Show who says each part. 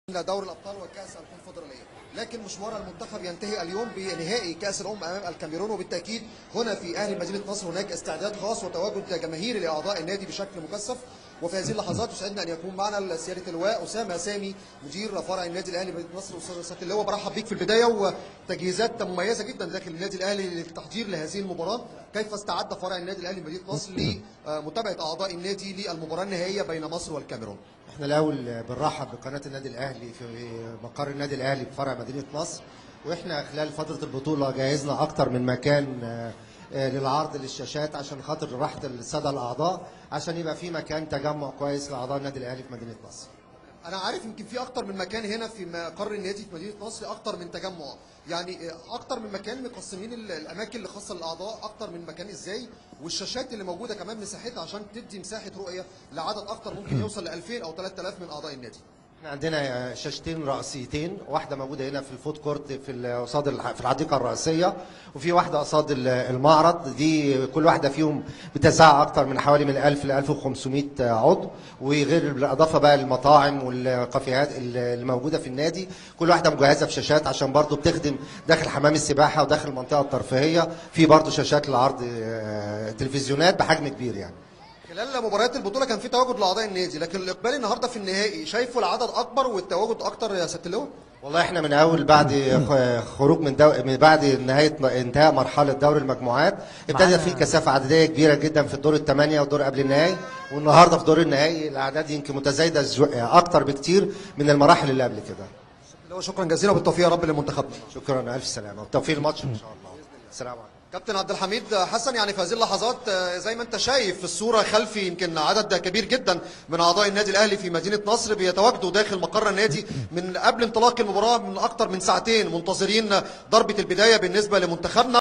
Speaker 1: دوري الابطال وكاس الكونفدراليه لكن مشوار المنتخب ينتهي اليوم بنهائي كاس الامم امام الكاميرون وبالتاكيد هنا في اهل مدينه نصر هناك استعداد خاص وتواجد جماهيري لاعضاء النادي بشكل مكثف وفي هذه اللحظات يسعدنا ان يكون معنا سياده اللواء اسامه سامي مدير فرع النادي الاهلي مدينه نصر استاذ سياده اللواء برحب بيك في البدايه وتجهيزات مميزه جدا داخل النادي الاهلي للتحضير لهذه المباراه كيف استعد فرع النادي الاهلي مدينه نصر لمتابعه اعضاء النادي للمباراه النهائيه بين مصر والكاميرون
Speaker 2: احنا الاول بنرحب بقناه النادي الاهلي في مقر النادي الاهلي بفرع مدينه نصر واحنا خلال فتره البطوله جهزنا اكتر من مكان آه، للعرض للشاشات عشان خاطر راحه الساده الاعضاء عشان يبقى في مكان تجمع كويس لاعضاء النادي الاهلي في مدينه نصر
Speaker 1: انا عارف يمكن في اكتر من مكان هنا في مقر النادي في مدينه نصر اكتر من تجمع يعني اكتر من مكان مقسمين ال- الاماكن اللي خاصه للاعضاء اكتر من مكان ازاي والشاشات اللي موجوده كمان مساحتها عشان تدي مساحه رؤيه لعدد اكتر ممكن يوصل ل 2000 او 3000 من اعضاء النادي
Speaker 2: احنا عندنا شاشتين رئيسيتين واحده موجوده هنا في الفود كورت في ال- قصاد الح- في الحديقه الرئيسيه وفي واحده قصاد ال- المعرض دي كل واحده فيهم بتسع اكتر من حوالي من 1000 ل 1500 عضو وغير بالاضافه بقى المطاعم والكافيهات ال- الموجوده في النادي كل واحده مجهزه بشاشات عشان برضو بتخدم داخل حمام السباحه وداخل المنطقه الترفيهيه في برضو شاشات لعرض آه، تلفزيونات بحجم كبير يعني
Speaker 1: خلال مباريات البطوله كان في تواجد لاعضاء النادي لكن الاقبال النهارده في النهائي شايفه العدد اكبر والتواجد اكتر يا سياده اللواء
Speaker 2: والله احنا من اول بعد خ- خروج من دو... من بعد نهايه انتهاء مرحله دوري المجموعات ابتدت في كثافه عدديه كبيره جدا في الدور الثمانيه والدور قبل النهائي والنهارده في دور النهائي الاعداد يمكن متزايده زو- اكتر بكتير من المراحل اللي قبل كده
Speaker 1: اللواء شكرا جزيلا وبالتوفيق يا رب لمنتخبنا
Speaker 2: شكرا الف سلامه وبالتوفيق الماتش ان شاء الله السلام عليكم
Speaker 1: كابتن عبد الحميد حسن يعني في هذه اللحظات آه، زي ما انت شايف في الصوره خلفي يمكن عدد كبير جدا من اعضاء النادي الاهلي في مدينه نصر بيتواجدوا داخل مقر النادي من قبل انطلاق المباراه من اكثر من ساعتين منتظرين ضربه البدايه بالنسبه لمنتخبنا